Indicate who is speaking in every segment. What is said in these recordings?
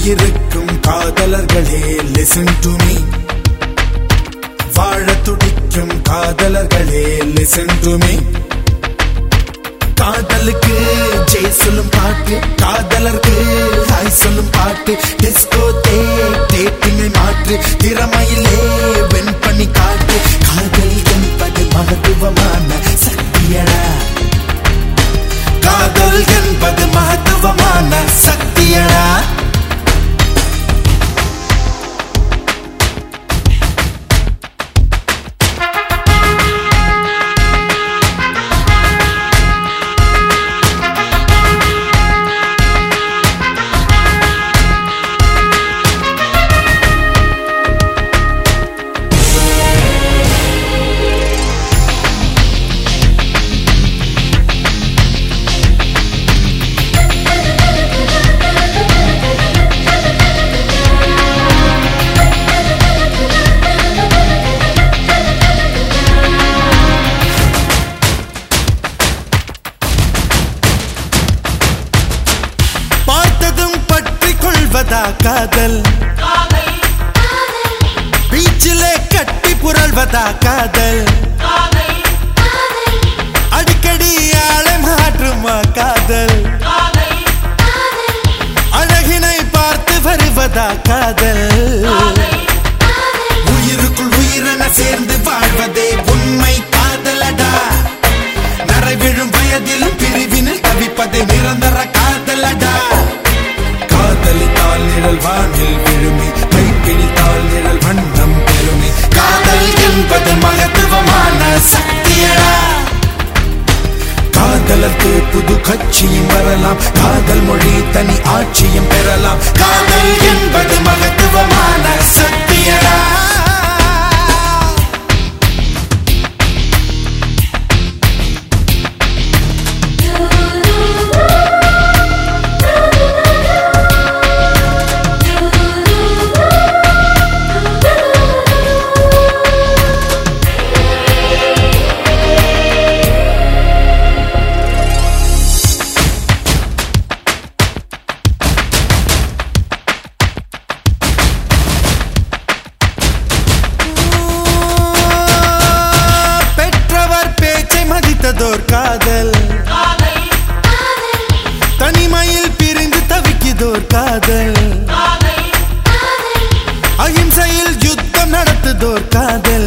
Speaker 1: உயிருக்கும் காதலர்களே listen to me வாழ துடிக்கும் காதலர்களே listen to me காதலுக்கு ஜெய் சொல்லும் பாட்டு காதலருக்கு ஹாய் சொல்லும் பாட்டு டிஸ்கோ தே டேட்டிங்கை மாற்று திறமையிலே வென் பண்ணி காட்டு காதல் என்பது மகத்துவமான சக்தியடா காதல் என்பது மகத்துவமான சக்தியடா பார்த்ததும் பற்றி கொள்வதா காதல் பீச்சிலே கட்டி புரள்வதா காதல் அடிக்கடி ஆளை மாற்றுமா காதல் அழகினை பார்த்து வருவதா காதல் உயிருக்குள் உயிரென சேர்ந்து வாழ்வதே உண்மை காதலடா நரை விழும் வயதிலும் பிரிவினில் தவிப்பதே நிரந்தர காதலடா காதலித்தால் நிழல் வானில் விழுமி கைப்பிடித்தால் நிழல் வண்ணம் பெருமி காதல் என்பது மகத்துவமான சக்தியடா காதலருக்கு புது கட்சியும் வரலாம் காதல் மொழி தனி ஆட்சியும் பெறலாம் காதல் என்பது மகத்துவமான சக்தியடா பெற்றவர் பேச்சை மதித்ததோர் காதல் தனிமையில் பிரிந்து தவிக்குதோர் காதல் அகிம்சையில் யுத்தம் நடத்துதோர் காதல்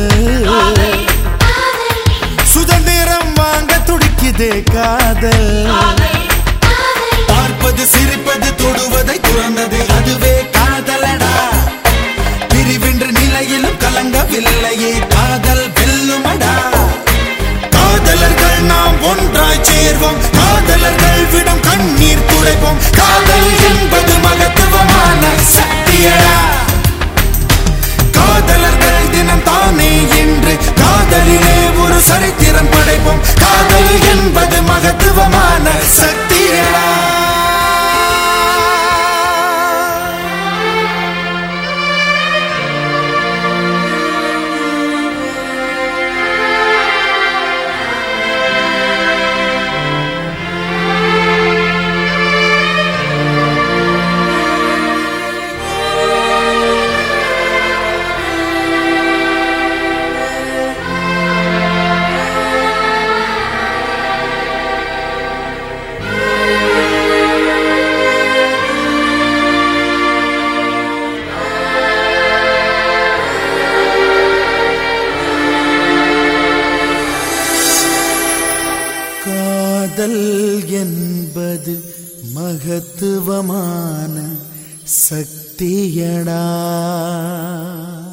Speaker 1: சுதந்திரம் வாங்க துடிக்குதே காதல் பார்ப்பது சிரிப்பது தொடுவதை துறந்தது அதுவே காதலடா பிரிவென்ற நிலையிலும் கலங்கவில்லையே காதல் வெல்லுமடா காதலர்கள் நாம் ஒன்றாய் சேர்வோம் காதலர்கள் விடும் கண்ணீர் துடைப்போம் காதல் என்பது மகத்துவமான சக்தியடா காதலர்கள் தினம் தானே என்று காதலிலே ஒரு சரித்திரம் படைப்போம் காதல் என்பது மகத்துவமான சக்தியடா காதல் என்பது மகத்துவமான சக்தியடா